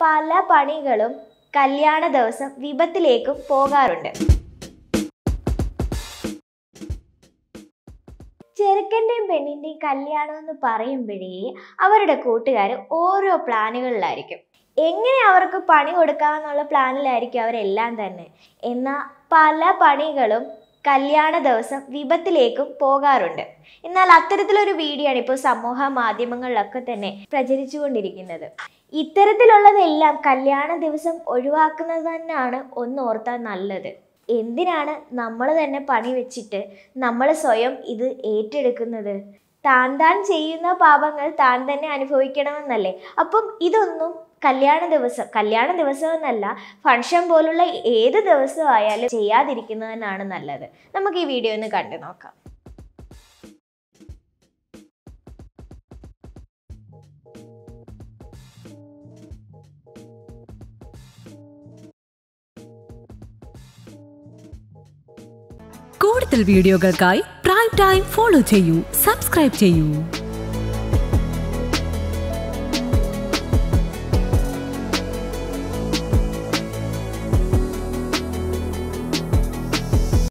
പല പണികളും കല്യാണ ദിവസം വിപത്തിലേക്കും പോകാറുണ്ട് ചെറുക്കൻ്റെയും പെണ്ണിൻ്റെയും കല്യാണം എന്ന് പറയുമ്പോഴേ അവരുടെ കൂട്ടുകാർ ഓരോ പ്ലാനുകളിലായിരിക്കും എങ്ങനെ അവർക്ക് പണി കൊടുക്കാമെന്നുള്ള പ്ലാനിലായിരിക്കും അവരെല്ലാം തന്നെ എന്നാൽ പല പണികളും കല്യാണ ദിവസം വിപത്തിലേക്കും പോകാറുണ്ട് എന്നാൽ അത്തരത്തിലൊരു വീഡിയോ ആണ് ഇപ്പോൾ സമൂഹ മാധ്യമങ്ങളിലൊക്കെ തന്നെ പ്രചരിച്ചുകൊണ്ടിരിക്കുന്നത് ഇത്തരത്തിലുള്ളതെല്ലാം കല്യാണ ദിവസം ഒഴിവാക്കുന്നത് തന്നെയാണ് ഒന്ന് ഓർത്താൽ നല്ലത് എന്തിനാണ് നമ്മൾ തന്നെ പണി വെച്ചിട്ട് നമ്മൾ സ്വയം ഇത് ഏറ്റെടുക്കുന്നത് താൻ താൻ ചെയ്യുന്ന പാപങ്ങൾ താൻ തന്നെ അനുഭവിക്കണമെന്നല്ലേ അപ്പം ഇതൊന്നും കല്യാണ ദിവസം കല്യാണ ദിവസം എന്നല്ല ഫംഗ്ഷൻ പോലുള്ള ഏത് ദിവസമായാലും ചെയ്യാതിരിക്കുന്നതിനാണ് നല്ലത് നമുക്ക് ഈ വീഡിയോ ഒന്ന് കണ്ടു നോക്കാം കൂടുതൽ വീഡിയോകൾക്കായി പ്രൈം ടൈം ഫോളോ ചെയ്യൂ സബ്സ്ക്രൈബ് ചെയ്യൂ